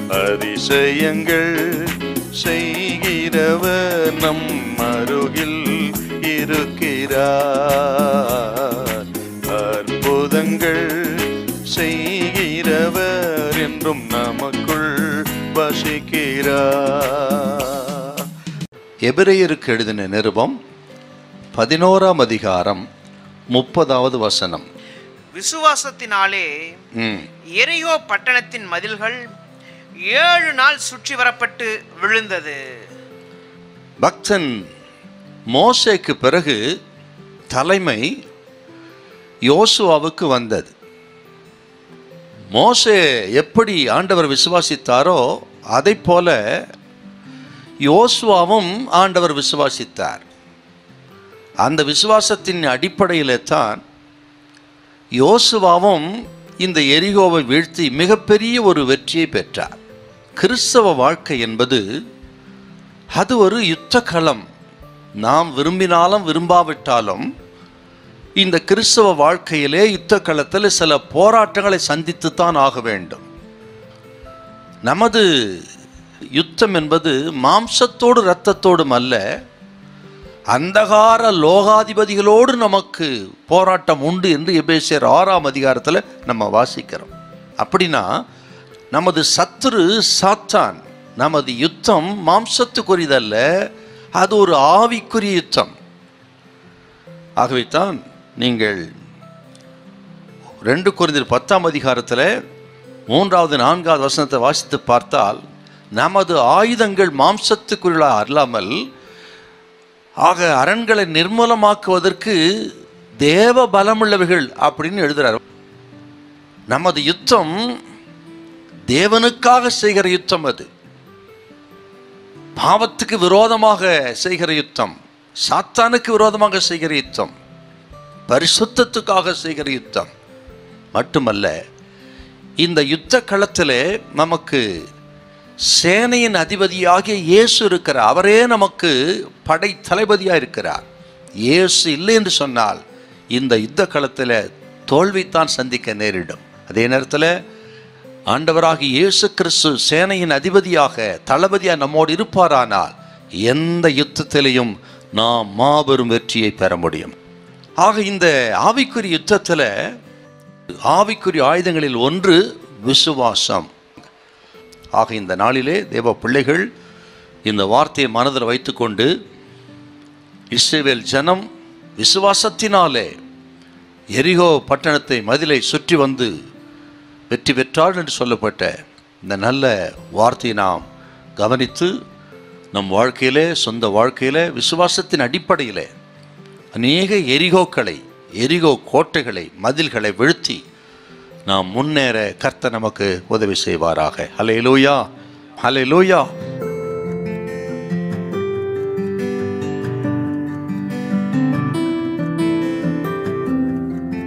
அதிசயங்கள் செய்கிறவர் நம் அருகில் இருக்கிறார் அற்புதங்கள் செய்கிறவர் என்றும் நமக்குள் வசிக்கிறார் எபிரேயருக்கு எழுதின நிருபம் பதினோராம் அதிகாரம் முப்பதாவது வசனம் விசுவாசத்தினாலே ம் எரிகோ பட்டணத்தின் மதில்கள் ஏழு நாள் சுற்றி வரப்பட்டு விழுந்தது பக்தன் மோசேக்கு பிறகு தலைமை யோசுவாவுக்கு வந்தது மோசே எப்படி ஆண்டவர் விசுவாசித்தாரோ அதை போல யோசுவாவும் ஆண்டவர் விசுவாசித்தார் அந்த விசுவாசத்தின் அடிப்படையிலே தான் யோசுவாவும் இந்த எரிகோவை வீழ்த்தி மிகப்பெரிய ஒரு வெற்றியை பெற்றார் கிறிஸ்தவ வாழ்க்கை என்பது அது ஒரு யுத்த களம் நாம் விரும்பினாலும் விரும்பாவிட்டாலும் இந்த கிறிஸ்தவ வாழ்க்கையிலே யுத்த களத்தில் சில போராட்டங்களை சந்தித்துத்தான் ஆக வேண்டும் நமது யுத்தம் என்பது மாம்சத்தோடு இரத்தத்தோடும் அல்ல அந்தகார லோகாதிபதிகளோடு நமக்கு போராட்டம் உண்டு என்று எபேசியர் ஆறாம் அதிகாரத்தில் நம்ம வாசிக்கிறோம் அப்படின்னா நமது சத்துரு சாத்தான் நமது யுத்தம் மாம்சத்துக்குரியதல்ல அது ஒரு ஆவிக்குரிய யுத்தம் ஆகவே தான் நீங்கள் ரெண்டு குறைந்தர் பத்தாம் அதிகாரத்தில் மூன்றாவது நான்காவது வசனத்தை வாசித்து பார்த்தால் நமது ஆயுதங்கள் மாம்சத்துக்குள்ள அல்லாமல் ஆக அரண்களை நிர்மூலமாக்குவதற்கு தேவ பலமுள்ளவைகள் அப்படின்னு எழுதுறார் நமது யுத்தம் தேவனுக்காக செய்கிற யுத்தம் அது பாவத்துக்கு விரோதமாக செய்கிற யுத்தம் சாத்தானுக்கு விரோதமாக செய்கிற யுத்தம் பரிசுத்தத்துக்காக செய்கிற யுத்தம் மட்டுமல்ல இந்த யுத்த களத்திலே நமக்கு சேனையின் அதிபதியாகிய இயேசு இருக்கிறார் அவரே நமக்கு படை தளபதியாக இருக்கிறார் இயேசு இல்லை என்று சொன்னால் இந்த யுத்த களத்தில் தோல்வித்தான் சந்திக்க நேரிடும் அதே நேரத்தில் ஆண்டவராக இயேசு கிறிஸ்து சேனையின் அதிபதியாக தளபதியாக நம்மோடு இருப்பாரானால் எந்த யுத்தத்திலையும் நாம் மாபெரும் வெற்றியை பெற முடியும் ஆக இந்த ஆவிக்குரிய யுத்தத்தில் ஆவிக்குரிய ஆயுதங்களில் ஒன்று விசுவாசம் ஆக இந்த நாளிலே தேவ பிள்ளைகள் இந்த வார்த்தையை மனதில் வைத்துக்கொண்டு இஸ்ரேல் ஜனம் விசுவாசத்தினாலே எரிகோ பட்டணத்தை மதிலை சுற்றி வந்து வெற்றி பெற்றார் என்று சொல்லப்பட்ட இந்த நல்ல வார்த்தையை நாம் கவனித்து நம் வாழ்க்கையிலே சொந்த வாழ்க்கையிலே விசுவாசத்தின் அடிப்படையிலே அநேக எரிகோக்களை எரிகோ கோட்டைகளை மதில்களை வீழ்த்தி நாம் முன்னேற கர்த்தர் நமக்கு உதவி செய்வாராக ஹலே லூயா ஹலே லூயா